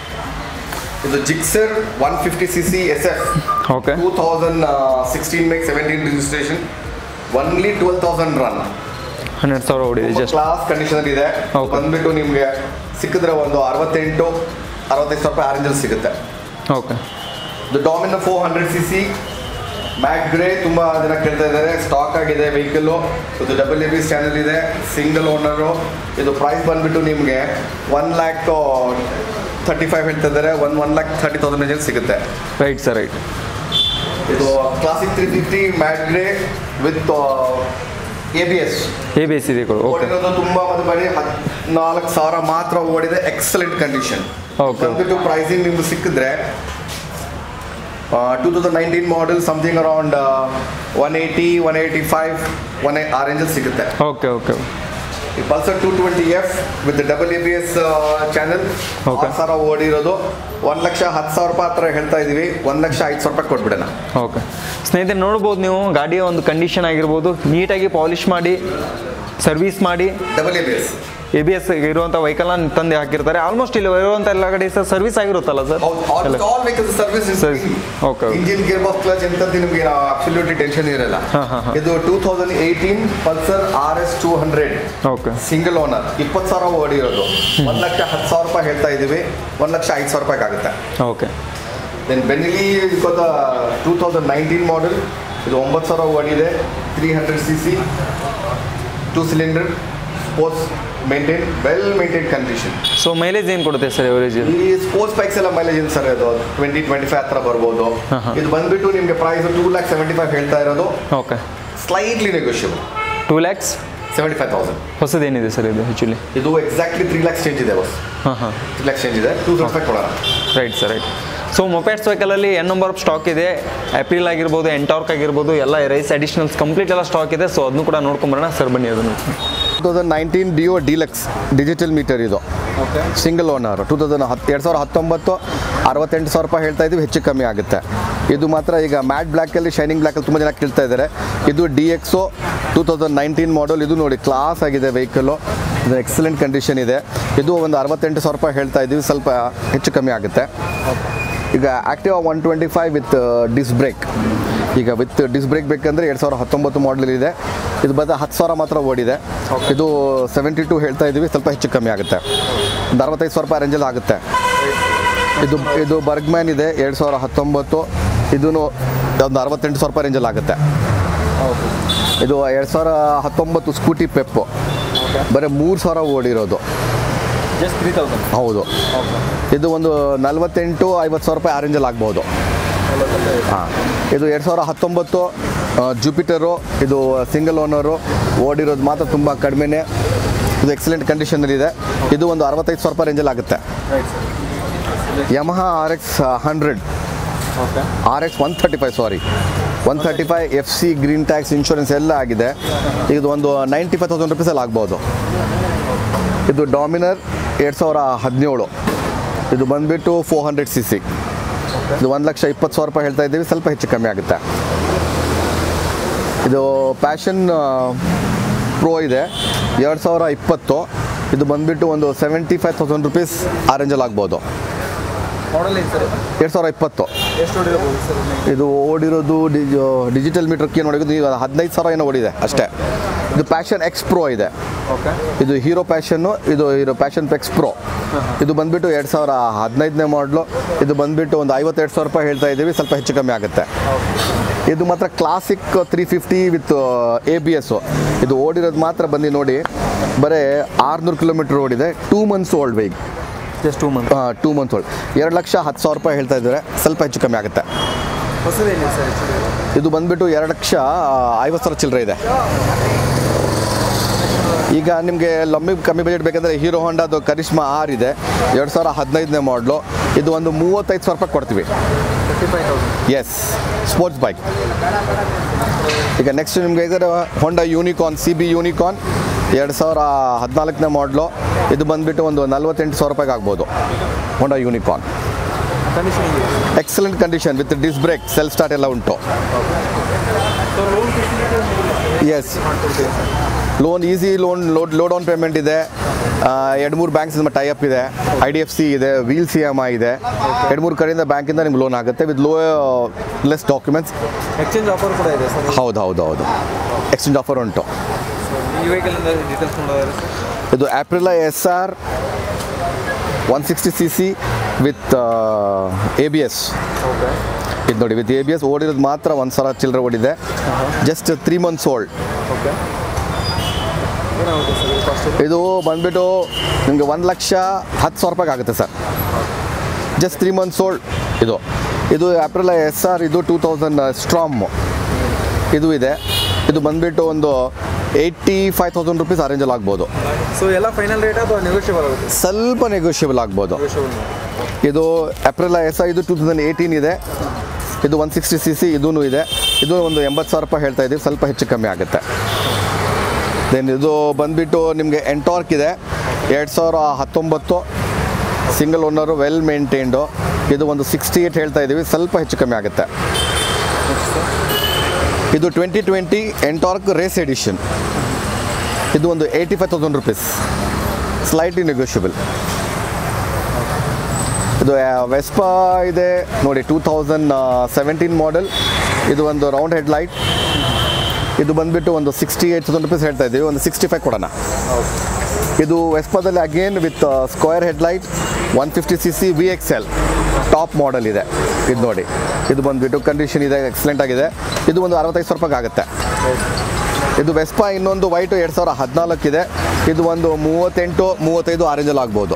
Speaker 2: ಇದು Gixxer one fifty C C S F
Speaker 1: okay
Speaker 2: two thousand sixteen make seventeen registration only twelve thousand run
Speaker 1: ಹನ್ನೆರಡು ಸಾವಿರ ಓಡಿದೆ ಜಸ್ಟ್
Speaker 2: ಕ್ಲಾಸ್ ಕಂಡೀಷನ್ ಇದೆ
Speaker 1: Okay.
Speaker 2: ಬಂದ್ಬಿಟ್ಟು ನಿಮಗೆ ಸಿಕ್ಕಿದ್ರೆ ಒಂದು ಅರವತ್ತೆಂಟು ಅರವತ್ತೈದು ಸಾವಿರ ರೂಪಾಯಿ ಆರೆಂಜಲ್ಲಿ ಸಿಗುತ್ತೆ
Speaker 1: ಓಕೆ
Speaker 2: ಇದು Dominar four hundred C C mac grey ತುಂಬ ಜನ ಕೇಳ್ತಾ ಇದ್ದಾರೆ ಸ್ಟಾಕ್ ಆಗಿದೆ ವೆಹಿಕಲ್ಲು ಇದು ಡಬಲ್ ಎ ಬಿ ಚಾನಲ್ ಇದೆ ಸಿಂಗಲ್ ಓನರು ಇದು ಪ್ರೈಸ್ ಬಂದ್ಬಿಟ್ಟು ನಿಮಗೆ ಒನ್ ಲ್ಯಾಕ್ ಥರ್ಟಿ ಫೈವ್ ಹೇಳ್ತಾ ಇದ್ದಾರೆ one one lakh thirty thousand ರೇಂಜಲ್ಲಿ ಸಿಗುತ್ತೆ
Speaker 1: ರೈಟ್ ಸರ್ ರೈಟ್
Speaker 2: ಇದು classic three fifty mac grey with A B S
Speaker 1: A B S ಇದೆ ಓಕೆ
Speaker 2: ಓಡಿರೋದು ತುಂಬ ಒಂದು ಬರೀ ಹದಿನಾಲ್ಕು ಸಾವಿರ ಮಾತ್ರ ಓಡಿದೆ ಎಕ್ಸಲೆಂಟ್ ಕಂಡೀಷನ್
Speaker 1: Okay.
Speaker 2: ಬಂದ್ಬಿಟ್ಟು ಪ್ರೈಸಿಂಗ್ ನಿಮ್ಗೆ ಸಿಕ್ಕಿದ್ರೆ two thousand nineteen model something around one eighty one eighty five one ಆ ರೇಂಜಲ್ಲಿ ಸಿಗುತ್ತೆ
Speaker 1: ಓಕೆ ಓಕೆ
Speaker 2: ಈ Pulsar two twenty F with double A B S channel
Speaker 1: Okay.
Speaker 2: ಆರು ಸಾವಿರ ಓಡಿರೋದು ಒಂದು ಲಕ್ಷ ಹತ್ತು ಸಾವಿರ ರೂಪಾಯಿ ಹತ್ರ ಹೇಳ್ತಾ ಇದೀವಿ ಒಂದು ಲಕ್ಷ ಐದು ಸಾವಿರ ರೂಪಾಯಿ ಕೊಟ್ಬಿಡೋಣ
Speaker 1: ಓಕೆ ಸ್ನೇಹಿತರೆ ನೋಡ್ಬೋದು ನೀವು ಗಾಡಿಯ ಒಂದು ಕಂಡೀಷನ್ ಆಗಿರ್ಬೋದು ನೀಟಾಗಿ ಪಾಲಿಷ್ ಮಾಡಿ ಸರ್ವಿಸ್ ಮಾಡಿ
Speaker 2: double A B S
Speaker 1: A B S ಇರುವಂಥ ವೆಹಿಕಲ್ನ ತಂದು ಹಾಕಿರ್ತಾರೆ ಆಲ್ಮೋಸ್ಟ್ ಇಲ್ಲಿ ಇರುವಂಥ ಎಲ್ಲ ಗಾಡಿ ಸರ್ ಸರ್ವಿಸ್ ಆಗಿರುತ್ತಲ್ಲ ಸರ್ ಎಲ್ಲ
Speaker 2: all vehicles service
Speaker 1: Service. Okay.
Speaker 2: Engine gear box clutch ಎಂತದ್ದು ನಿಮಗೆ ಅಬ್ಸಲ್ಯೂಟ್ಲಿ ಟೆನ್ಷನ್ ಇರಲ್ಲ
Speaker 1: ಹಾ, ಹಾ, ಹಾ.
Speaker 2: ಇದು two thousand eighteen Pulsar R S two hundred
Speaker 1: okay
Speaker 2: single owner ಇಪ್ಪತ್ತು ಸಾವಿರ ಓಡಿರೋದು ಒಂದು ಲಕ್ಷ ಹತ್ತು ಸಾವಿರ ರೂಪಾಯಿ ಹೇಳ್ತಾ ಇದ್ದೀವಿ ಒಂದು ಲಕ್ಷ ಐದು ಸಾವಿರ ರೂಪಾಯಿ ಆಗುತ್ತೆ
Speaker 1: ಓಕೆ
Speaker 2: ದೆನ್ ಬೆನ್ನಿಲಿ ಇಕೋದ ಟೂ ತೌಸಂಡ್ ನೈನ್ಟೀನ್ ಮಾಡೆಲ್ ಇದು ಒಂಬತ್ತು ಸಾವಿರ ಓಡಿದೆ three hundred C C two cylinder sports maintain well maintain condition
Speaker 1: so mileage ಏನು ಕೊಡುತ್ತೆ ಸರ್ ಎವರೇಜ್
Speaker 2: ಈ ಸ್ಪೋರ್ಟ್ಸ್ ಬೈಕ್ಸ್ ಎಲ್ಲ ಮೈಲೇಜ್ ಏನು ಸರ್ ಇದು ಟ್ವೆಂಟಿ ಟ್ವೆಂಟಿ ಫೈವ್ ಹತ್ರ ಬರ್ಬೋದು
Speaker 1: ಹಾ, ಹಾ.
Speaker 2: ಇದು ಬಂದ್ಬಿಟ್ಟು ನಿಮಗೆ price two lakh seventy five ಹೇಳ್ತಾ ಇರೋದು
Speaker 1: okay
Speaker 2: slightly negotiable
Speaker 1: two lakhs
Speaker 2: seventy five thousand
Speaker 1: ಹೊಸದೇನಿದೆ ಸರ್ ಇದು ಆ್ಯಕ್ಚುಲಿ
Speaker 2: ಇದು ಎಕ್ಸಾಕ್ಟ್ಲಿ ತ್ರೀ ಲ್ಯಾಕ್ಸ್ ಚೇಂಜ್ ಇದೆ ಬಸ್
Speaker 1: ಹಾಂ ಹಾಂ
Speaker 2: ತ್ರೀ ಲ್ಯಾಕ್ಸ್ ಚೇಂಜ್ ಇದೆ ಟೂ ತೌಸಂಡ್ ಫೈವ್ ಕೊಡೋಣ
Speaker 1: right sir right so mopeds ವೆಹಿಕಲಲ್ಲಿ ಎನ್ ನಂಬರ್ ಆಫ್ ಸ್ಟಾಕ್ ಇದೆ ಆ್ಯಪ್ರಿಲ್ ಆಗಿರ್ಬೋದು ಎಂಟಾರ್ಕ್ ಆಗಿರ್ಬೋದು ಎಲ್ಲ ರೈಸ್ ಅಡಿಷನಲ್ಸ್ ಕಂಪ್ಲೀಟ್ ಎಲ್ಲ ಸ್ಟಾಕ್ ಇದೆ ಸೊ ಅದನ್ನು ಕೂಡ ನೋಡ್ಕೊಂಬರೋಣ ಸರ್ ಬನ್ನಿ ಅದನ್ನು
Speaker 2: two thousand nineteen Dio deluxe digital meter ಇದು
Speaker 1: okay
Speaker 2: single owner two thousand ಹತ್ತು ಎರಡು ಸಾವಿರದ ಹತ್ತೊಂಬತ್ತು ಅರವತ್ತೆಂಟು ಸಾವಿರ ರೂಪಾಯಿ ಹೇಳ್ತಾ ಇದ್ದೀವಿ ಹೆಚ್ಚು ಕಮ್ಮಿ ಆಗುತ್ತೆ ಇದು ಮಾತ್ರ ಈಗ ಮ್ಯಾಟ್ ಬ್ಲ್ಯಾಕಲ್ಲಿ ಶೈನಿಂಗ್ ಬ್ಲ್ಯಾಕಲ್ಲಿ ತುಂಬ ಜನ ಕೇಳ್ತಾ ಇದ್ದಾರೆ ಇದು D X two thousand nineteen model ಇದು ನೋಡಿ ಕ್ಲಾಸ್ ಆಗಿದೆ ವೆಹಿಕಲ್ಲು ಇದು ಎಕ್ಸಲೆಂಟ್ ಕಂಡೀಷನ್ ಇದೆ ಇದು ಒಂದು ಅರವತ್ತೆಂಟು ಸಾವಿರ ರೂಪಾಯಿ ಹೇಳ್ತಾ ಇದ್ದೀವಿ ಸ್ವಲ್ಪ ಹೆಚ್ಚು ಕಮ್ಮಿ ಆಗುತ್ತೆ ಈಗ Activa one twenty five with disc brake ಈಗ ವಿತ್ ಡಿಸ್ ಬ್ರೇಕ್ ಬೇಕಂದರೆ ಎರಡು ಸಾವಿರ ಹತ್ತೊಂಬತ್ತು ಮಾಡಲ್ ಇದೆ ಇದು ಬಂದ ಹತ್ತು ಸಾವಿರ ಮಾತ್ರ ಓಡಿದೆ ಇದು ಸೆವೆಂಟಿ ಟು ಹೇಳ್ತಾ ಇದ್ದೀವಿ ಸ್ವಲ್ಪ ಹೆಚ್ಚು ಕಮ್ಮಿ ಆಗುತ್ತೆ ಒಂದು ಅರವತ್ತೈದು ಸಾವಿರ ರೂಪಾಯಿ ರೇಂಜಲ್ಲಿ ಆಗುತ್ತೆ ಇದು ಇದು ಬರ್ಗ್ಮ್ಯಾನ್ ಇದೆ ಎರಡು ಸಾವಿರ ಹತ್ತೊಂಬತ್ತು ಇದೂ ಒಂದು ಅರವತ್ತೆಂಟು ಸಾವಿರ ರೂಪಾಯಿ ರೇಂಜಲ್ಲಿ ಆಗುತ್ತೆ ಇದು ಎರಡು ಸಾವಿರ ಹತ್ತೊಂಬತ್ತು ಸ್ಕೂಟಿ ಪೆಪ್ಪು ಬರೀ ಮೂರು ಸಾವಿರ ಓಡಿರೋದು
Speaker 1: ಜಸ್ಟ್ ತ್ರೀ ತೌಸಂಡ್
Speaker 2: ಹೌದು ಇದು ಒಂದು ನಲ್ವತ್ತೆಂಟು ಐವತ್ತು ಸಾವಿರ ರೂಪಾಯಿ ಆ ರೇಂಜಲ್ಲಿ ಆಗ್ಬೋದು ಹಾಂ ಇದು ಎರಡು ಸಾವಿರ ಹತ್ತೊಂಬತ್ತು ಜುಪಿಟರು ಇದು ಸಿಂಗಲ್ ಓನರು ಓಡಿರೋದು ಮಾತ್ರ ತುಂಬ ಕಡಿಮೆನೇ ಇದು ಎಕ್ಸಲೆಂಟ್ ಕಂಡೀಷನಲ್ಲಿದೆ ಇದು ಒಂದು ಅರವತ್ತೈದು ಸಾವಿರ ರೂಪಾಯಿ ರೇಂಜಲ್ಲಿ ಆಗುತ್ತೆ Yamaha R X hundred
Speaker 1: okay
Speaker 2: R X one thirty five sorry one thirty five F C green tax insurance ಎಲ್ಲ ಆಗಿದೆ ಇದು ಒಂದು ನೈಂಟಿ ಫೈವ್ ತೌಸಂಡ್ ರುಪೀಸಲ್ಲಿ ಆಗ್ಬೋದು ಇದು ಡಾಮಿನರ್ ಎರಡು ಸಾವಿರ ಹದಿನೇಳು ಇದು ಬಂದುಬಿಟ್ಟು ಫೋರ್ ಹಂಡ್ರೆಡ್ ಸಿ ಸಿ ಇದು ಒಂದು ಲಕ್ಷ ಇಪ್ಪತ್ತು ಸಾವಿರ ರೂಪಾಯಿ ಹೇಳ್ತಾ ಇದ್ದೀವಿ ಸ್ವಲ್ಪ ಹೆಚ್ಚು ಕಮ್ಮಿ ಆಗುತ್ತೆ ಇದು ಪ್ಯಾಷನ್ ಪ್ರೋ ಇದೆ ಎರಡು ಸಾವಿರ ಇಪ್ಪತ್ತು ಇದು ಬಂದುಬಿಟ್ಟು ಒಂದು ಸೆವೆಂಟಿ ಫೈವ್ ತೌಸಂಡ್ ರುಪೀಸ್ ಆ ರೇಂಜಲ್ಲಿ ಆಗ್ಬೋದು
Speaker 1: ಮಾಡಲ್ ಏನು ಸರ್
Speaker 2: ಎರಡು ಸಾವಿರ ಇಪ್ಪತ್ತು
Speaker 1: ಎಷ್ಟು ಹೊಡಿರ್ಬೋದು ಸರ್
Speaker 2: ಇದು ಓಡಿರೋದು ಡಿಜಿಟಲ್ ಮೀಟರ್ಗೆ ನೋಡಿರೋದು ಈಗ ಹದಿನೈದು ಸಾವಿರ ಏನೋ ಓಡಿದೆ ಅಷ್ಟೇ ಇದು ಪ್ಯಾಷನ್ ಎಕ್ಸ್ ಪ್ರೋ ಇದೆ
Speaker 1: ಓಕೆ
Speaker 2: ಇದು ಹೀರೋ ಪ್ಯಾಷನ್ನು ಇದು ಹೀರೋ ಪ್ಯಾಷನ್ ಎಕ್ಸ್ ಪ್ರೋ ಇದು ಬಂದುಬಿಟ್ಟು ಎರಡು ಸಾವಿರ ಹದಿನೈದನೇ ಮಾಡಲು ಇದು ಬಂದುಬಿಟ್ಟು ಒಂದು ಐವತ್ತೆರಡು ಸಾವಿರ ರೂಪಾಯಿ ಹೇಳ್ತಾ ಇದ್ದೀವಿ ಸ್ವಲ್ಪ ಹೆಚ್ಚು ಕಮ್ಮಿ ಆಗುತ್ತೆ ಇದು ಮಾತ್ರ classic three fifty with A B S ಇದು ಓಡಿರೋದು ಮಾತ್ರ ಬಂದು ನೋಡಿ ಬರೀ ಆರುನೂರು ಕಿಲೋಮೀಟ್ರ್ ಓಡಿದೆ two months old bike
Speaker 1: just two month
Speaker 2: two months old ಎರಡು ಲಕ್ಷ ಹತ್ತು ಸಾವಿರ ರೂಪಾಯಿ ಹೇಳ್ತಾ ಇದ್ದಾರೆ ಸ್ವಲ್ಪ ಹೆಚ್ಚು ಕಮ್ಮಿ ಆಗುತ್ತೆ
Speaker 1: ಹೊಸದೇನಿದೆ ಸರ್
Speaker 2: ಇದು ಬಂದ್ಬಿಟ್ಟು ಎರಡು ಲಕ್ಷ ಐವತ್ತು ಸಾವಿರ ಚಿಲ್ಲರೆ ಇದೆ ಈಗ ನಿಮಗೆ ಲಮ್ಮಿ ಕಮ್ಮಿ ಬಜೆಟ್ ಬೇಕಂದರೆ ಹೀರೋ ಹೊಂಡಾದು ಕರಿಷ್ಮಾ ಆರ್ ಇದೆ ಎರಡು ಸಾವಿರ ಹದಿನೈದನೇ ಮಾಡಲು ಇದು ಒಂದು ಮೂವತ್ತೈದು ಸಾವಿರ ರೂಪಾಯಿ ಕೊಡ್ತೀವಿ
Speaker 1: thirty five thousand
Speaker 2: yes sports bike ಈಗ ನೆಕ್ಸ್ಟ್ ನಿಮಗೆ ಇದರ Honda Unicorn C B Unicorn ಎರಡು ಸಾವಿರ ಹದಿನಾಲ್ಕನೇ ಮಾಡಲು ಇದು ಬಂದುಬಿಟ್ಟು ಒಂದು ನಲ್ವತ್ತೆಂಟು ಸಾವಿರ ರೂಪಾಯಿಗೆ ಆಗ್ಬೋದು ಹೊಂಡಾ ಯೂನಿಕಾನ್
Speaker 1: ಕಂಡೀಷನ್ ಇದೆ
Speaker 2: excellent condition with disc brake self start ಎಲ್ಲ ಉಂಟು
Speaker 1: so loan facility
Speaker 2: yes loan easy loan load load on payment ಇದೆ ಎರಡು ಮೂರು ಬ್ಯಾಂಕ್ಸ್ ಟೈ ಅಪ್ ಇದೆ ಐ ಡಿ ಎಫ್ ಸಿ ಇದೆ ವೀಲ್ ಸಿ ಎಮ್ ಐ ಇದೆ ಎರಡು ಮೂರು ಕಡೆಯಿಂದ ಬ್ಯಾಂಕಿಂದ ನಿಮ್ಗೆ ಲೋನ್ ಆಗುತ್ತೆ with low less documents
Speaker 1: exchange offer ಕೂಡ ಇದೆ ಸರ್
Speaker 2: ಹೌದು ಹೌದು ಹೌದು ಎಕ್ಸ್ಚೇಂಜ್ ಆಫರ್ ಉಂಟು
Speaker 1: ಈ ವೆಹಿಕಲಿಂದ ಡೀಟೇಲ್ಸ್ ನೋಡೋದಾದ್ರೆ ಸರ್
Speaker 2: ಇದು Aprilia S R one sixty C C with A B S
Speaker 1: okay
Speaker 2: ಇದು ನೋಡಿ ವಿತ್ ಎ ಬಿ ಎಸ್ ಓಡಿರೋದು ಮಾತ್ರ ಒಂದು ಸಾವಿರ ಚಿಲ್ಲರೆ ಓಡಿದೆ just three months old
Speaker 1: okay ಏನಾಗುತ್ತೆ ಸರ್ ಇದು ಕಾಸ್ಟ್
Speaker 2: ಇದು ಬಂದ್ಬಿಟ್ಟು ನಿಮಗೆ ಒಂದು ಲಕ್ಷ ಹತ್ತು ಸಾವಿರ ರೂಪಾಯಿಗೆ ಆಗುತ್ತೆ sir just three months old ಇದು ಇದು ಏಪ್ರಿಲ್ ಎಸ್ ಆರ್ ಇದು ಟೂ ತೌಸಂಡ್ ಸ್ಟ್ರಾಮ್ ಇದು ಇದೆ ಇದು ಬಂದ್ಬಿಟ್ಟು ಒಂದು ಏಯ್ಟಿ ಫೈವ್ ತೌಸಂಡ್ ರುಪೀಸ್ ಅರೇಂಜಲ್ಲಿ ಆಗ್ಬೋದು
Speaker 1: ಸೊ ಎಲ್ಲ ಫೈನಲ್ ರೇಟ್ ಅಥವಾ ನೆಗೋಷಿಯಬಲ್ ಆಗುತ್ತೆ
Speaker 2: ಸ್ವಲ್ಪ ನೆಗೋಷಿಯಬಲ್ ಆಗ್ಬೋದು
Speaker 1: ನೆಗೋಷಿಯಬಲ್
Speaker 2: ಇದು ಏಪ್ರಿಲ್ ಎಸ್ ಆರ್ ಇದು ಟೂ ತೌಸಂಡ್ ಏಯ್ಟೀನ್ ಇದೆ ಇದು ಒನ್ ಸಿಕ್ಸ್ಟಿ ಸಿ ಸಿ ಇದೂ ಇದೆ ಇದು ಒಂದು ಎಂಬತ್ತು ಸಾವಿರ ರೂಪಾಯಿ ಹೇಳ್ತಾ ಇದ್ದೀವಿ ಸ್ವಲ್ಪ ಹೆಚ್ಚು ಕಮ್ಮಿ ಆಗುತ್ತೆ ದೆನ್ ಇದು ಬಂದುಬಿಟ್ಟು ನಿಮಗೆ ಎಂಟಾರ್ಕ್ ಇದೆ ಎರಡು ಸಾವಿರ ಹತ್ತೊಂಬತ್ತು ಸಿಂಗಲ್ ಓನರು ವೆಲ್ ಮೇಂಟೈನ್ಡು ಇದು ಒಂದು ಸಿಕ್ಸ್ಟಿ ಏಯ್ಟ್ ಹೇಳ್ತಾ ಇದ್ದೀವಿ ಸ್ವಲ್ಪ ಹೆಚ್ಚು ಕಮ್ಮಿ ಆಗುತ್ತೆ ಇದು twenty twenty Ntorq race edition ಇದು ಒಂದು eighty five thousand rupees slightly negotiable ಇದು ವೆಸ್ಪಾ ಇದೆ ನೋಡಿ ಟೂ ತೌಸಂಡ್ ಸೆವೆಂಟೀನ್ ಮಾಡೆಲ್ ಇದು ಒಂದು ರೌಂಡ್ ಹೆಡ್ ಲೈಟ್ ಇದು ಬಂದುಬಿಟ್ಟು ಒಂದು ಸಿಕ್ಸ್ಟಿ ಏಯ್ಟ್ ತೌಸಂಡ್ ರುಪೀಸ್ ಹೇಳ್ತಾ ಇದ್ದೀವಿ ಒಂದು ಸಿಕ್ಸ್ಟಿ ಫೈವ್ ಕೊಡೋಣ ಇದು ವೆಸ್ಪಾದಲ್ಲಿ again with square head light one fifty C C V X L top model ಇದೆ ಇದು ನೋಡಿ ಇದು ಬಂದುಬಿಟ್ಟು ಕಂಡೀಷನ್ ಇದೆ ಎಕ್ಸಲೆಂಟ್ ಆಗಿದೆ ಇದು ಒಂದು ಅರವತ್ತೈದು ಸಾವಿರ ರೂಪಾಯಿ ಆಗುತ್ತೆ ಇದು ವೆಸ್ಪಾ ಇನ್ನೊಂದು ವೈಟು ಎರಡು ಸಾವಿರ ಹದಿನಾಲ್ಕಿದೆ ಇದು ಒಂದು ಮೂವತ್ತೆಂಟು ಮೂವತ್ತೈದು ಆರೆಂಜಲ್ಲಿ ಆಗ್ಬೋದು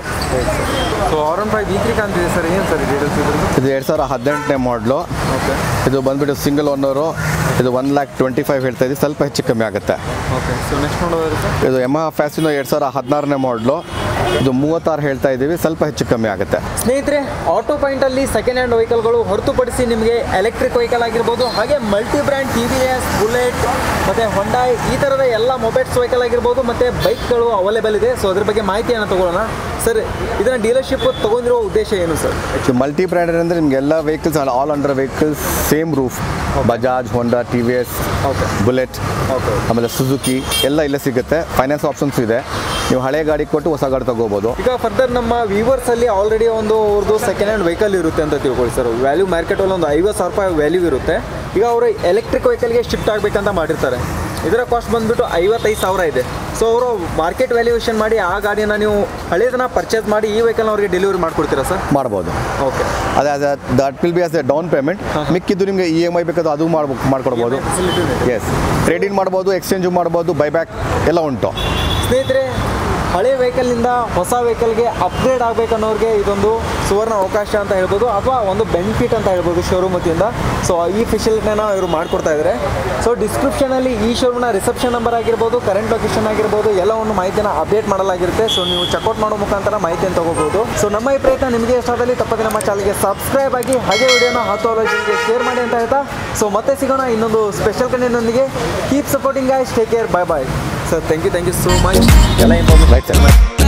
Speaker 1: so R one five V three ಕಾಣ್ತಿದೆ ಸರ್ ಏನು ಸರ್ ಡೀಟೇಲ್ಸ್ ಇದ್ರದ್ದು
Speaker 2: ಇದು ಎರಡು ಸಾವಿರ ಹದಿನೆಂಟನೇ ಮಾಡಲು
Speaker 1: ಓಕೆ
Speaker 2: ಇದು ಬಂದುಬಿಟ್ಟು ಸಿಂಗಲ್ ಓನರು ಇದು ಒನ್ ಲ್ಯಾಕ್ ಟ್ವೆಂಟಿ ಫೈವ್ ಹೇಳ್ತಾ ಇದ್ದೀವಿ ಸ್ವಲ್ಪ ಹೆಚ್ಚು ಕಮ್ಮಿ ಆಗುತ್ತೆ
Speaker 1: ಓಕೆ ಸೊ ನೆಕ್ಸ್ಟ್ ನೋಡೋದಾದ್ರೆ ಸರ್
Speaker 2: ಇದು ಎಮ್ ಫ್ಯಾಸಿನೋ ಎರಡು ಸಾವಿರ ಹದಿನಾರನೇ ಮಾಡಲು ಇದು ಮೂವತ್ತಾರು ಹೇಳ್ತಾ ಇದ್ದೀವಿ ಸ್ವಲ್ಪ ಹೆಚ್ಚು ಕಮ್ಮಿ ಆಗುತ್ತೆ
Speaker 1: ಸ್ನೇಹಿತರೆ ಆಟೋ ಪಾಯಿಂಟ್ ಅಲ್ಲಿ ಸೆಕೆಂಡ್ ಹ್ಯಾಂಡ್ ವೆಹಿಕಲ್ಗಳು ಹೊರತುಪಡಿಸಿ ನಿಮಗೆ ಎಲೆಕ್ಟ್ರಿಕ್ ವೆಹಿಕಲ್ ಆಗಿರ್ಬೋದು ಹಾಗೆ multi brand T V S bullet ಮತ್ತೆ ಹೊಂಡಾಯ್ ಈ ಥರದ ಎಲ್ಲ ಮೊಬೈಲ್ಸ್ ವೆಹಿಕಲ್ ಆಗಿರ್ಬೋದು ಮತ್ತೆ ಬೈಕ್ಗಳು ಅವೈಲೇಬಲ್ ಇದೆ ಸೊ ಅದ್ರ ಬಗ್ಗೆ ಮಾಹಿತಿಯನ್ನು ತಗೊಳ್ಳೋಣ ಸರ್ ಇದನ್ನ ಡೀಲರ್ಶಿಪ್ ತಗೊಂಡಿರೋ ಉದ್ದೇಶ ಏನು ಸರ್
Speaker 2: ಇದು ಮಲ್ಟಿ ಬ್ರ್ಯಾಂಡೆಡ್ ಅಂದರೆ ನಿಮ್ಗೆ ಎಲ್ಲ vehicles all under vehicles same roof Bajaj Honda T V S
Speaker 1: okay
Speaker 2: bullet
Speaker 1: okay
Speaker 2: ಆಮೇಲೆ ಸುಜುಕಿ ಎಲ್ಲ ಇಲ್ಲೇ ಸಿಗುತ್ತೆ ಫೈನಾನ್ಸ್ ಆಪ್ಷನ್ಸ್ ಇದೆ ನೀವು ಹಳೆ ಗಾಡಿ ಕೊಟ್ಟು ಹೊಸ ಗಾಡಿ ತಗೋಬೋದು
Speaker 1: ಈಗ ಫರ್ದರ್ ನಮ್ಮ ವ್ಯೂವರ್ಸ್ ಅಲ್ಲಿ ಆಲ್ರೆಡಿ ಒಂದು ಅವ್ರದ್ದು ಸೆಕೆಂಡ್ ಹ್ಯಾಂಡ್ ವೆಹಿಕಲ್ ಇರುತ್ತೆ ಅಂತ ತಿಳ್ಕೊಳ್ಳಿ ಸರ್ ವ್ಯಾಲ್ಯೂ ಮಾರ್ಕೆಟಲ್ಲಿ ಒಂದು ಐವತ್ತು ಸಾವಿರ ರೂಪಾಯಿ ವ್ಯಾಲ್ಯೂ ಇರುತ್ತೆ ಈಗ ಅವರು ಎಲೆಕ್ಟ್ರಿಕ್ ವೆಹಿಕಲ್ಗೆ ಶಿಫ್ಟ್ ಆಗಬೇಕಂತ ಮಾಡಿರ್ತಾರೆ ಇದರ ಕಾಸ್ಟ್ ಬಂದ್ಬಿಟ್ಟು ಐವತ್ತೈದು ಸಾವಿರ ಇದೆ ಸೊ ಅವರು ಮಾರ್ಕೆಟ್ ವ್ಯಾಲ್ಯೂಯೇಷನ್ ಮಾಡಿ ಆ ಗಾಡಿನ ನೀವು ಹಳೇದನ್ನ ಪರ್ಚೇಸ್ ಮಾಡಿ ಈ ವೆಹಿಕಲ್ನ ಅವ್ರಿಗೆ ಡೆಲಿವರಿ ಮಾಡ್ಕೊಡ್ತೀರಾ ಸರ್
Speaker 2: ಮಾಡ್ಬೋದು
Speaker 1: ಓಕೆ
Speaker 2: ಅದೇ ಅದೇ that will be as a down payment ಮಿಕ್ಕಿದ್ದು ನಿಮಗೆ ಇ ಎಮ್ ಐ ಬೇಕಾದ್ರೆ ಅದು ಮಾಡ್ಬೇಕು ಮಾಡ್ಕೊಡ್ಬೋದು ಎಸ್ ಟ್ರೇಡಿಂಗ್ ಮಾಡ್ಬೋದು ಎಕ್ಸ್ಚೇಂಜು ಮಾಡ್ಬೋದು ಬೈಬ್ಯಾಕ್ ಎಲ್ಲ ಉಂಟು
Speaker 1: ಸ್ನೇಹಿತರೆ ಹಳೆ ವೆಹಿಕಲ್ನಿಂದ ಹೊಸ ವೆಹಿಕಲ್ಗೆ ಅಪ್ಗ್ರೇಡ್ ಆಗಬೇಕನ್ನೋರಿಗೆ ಇದೊಂದು ಸುವರ್ಣ ಅವಕಾಶ ಅಂತ ಹೇಳ್ಬೋದು ಅಥವಾ ಒಂದು ಬೆನಿಫಿಟ್ ಅಂತ ಹೇಳ್ಬೋದು ಶೋರೂಮ್ ವತಿಯಿಂದ ಸೊ ಈ ಫೆಸಿಲಿಟಿನ ಇವರು ಮಾಡ್ಕೊಡ್ತಾ ಇದ್ದಾರೆ ಸೊ ಡಿಸ್ಕ್ರಿಪ್ಷನಲ್ಲಿ ಈ ಶೋರೂಮ್ನ ರಿಸೆಪ್ಷನ್ ನಂಬರ್ ಆಗಿರ್ಬೋದು ಕರೆಂಟ್ ಲೊಕೇಶನ್ ಆಗಿರ್ಬೋದು ಎಲ್ಲವನ್ನು ಮಾಹಿತಿನ ಅಪ್ಡೇಟ್ ಮಾಡಲಾಗಿರುತ್ತೆ ಸೊ ನೀವು ಚೆಕ್ಔಟ್ ಮಾಡೋ ಮುಖಾಂತರ ಮಾಹಿತಿಯನ್ನು ತಗೋಬಹುದು ಸೊ ನಮ್ಮ ಈ ಪ್ರಯತ್ನ ನಿಮಗೆ ಇಷ್ಟದಲ್ಲಿ ತಪ್ಪದೆ ನಮ್ಮ ಚಾನಲ್ಗೆ ಸಬ್ಸ್ಕ್ರೈಬ್ ಆಗಿ ಹಾಗೆ ವಿಡಿಯೋನ ಹತ್ತು ಹಲವು ಶೇರ್ ಮಾಡಿ ಅಂತ ಹೇಳ್ತಾ ಸೊ ಮತ್ತೆ ಸಿಗೋಣ ಇನ್ನೊಂದು ಸ್ಪೆಷಲ್ ಕಂಟೆಂಟ್ನೊಂದಿಗೆ keep supporting guys take care bye bye sir thank you thank you so much ಎಲ್ಲ ಇನ್ಫಾರ್ಮೇಷನ್
Speaker 2: ರೈಟ್ ಸರ್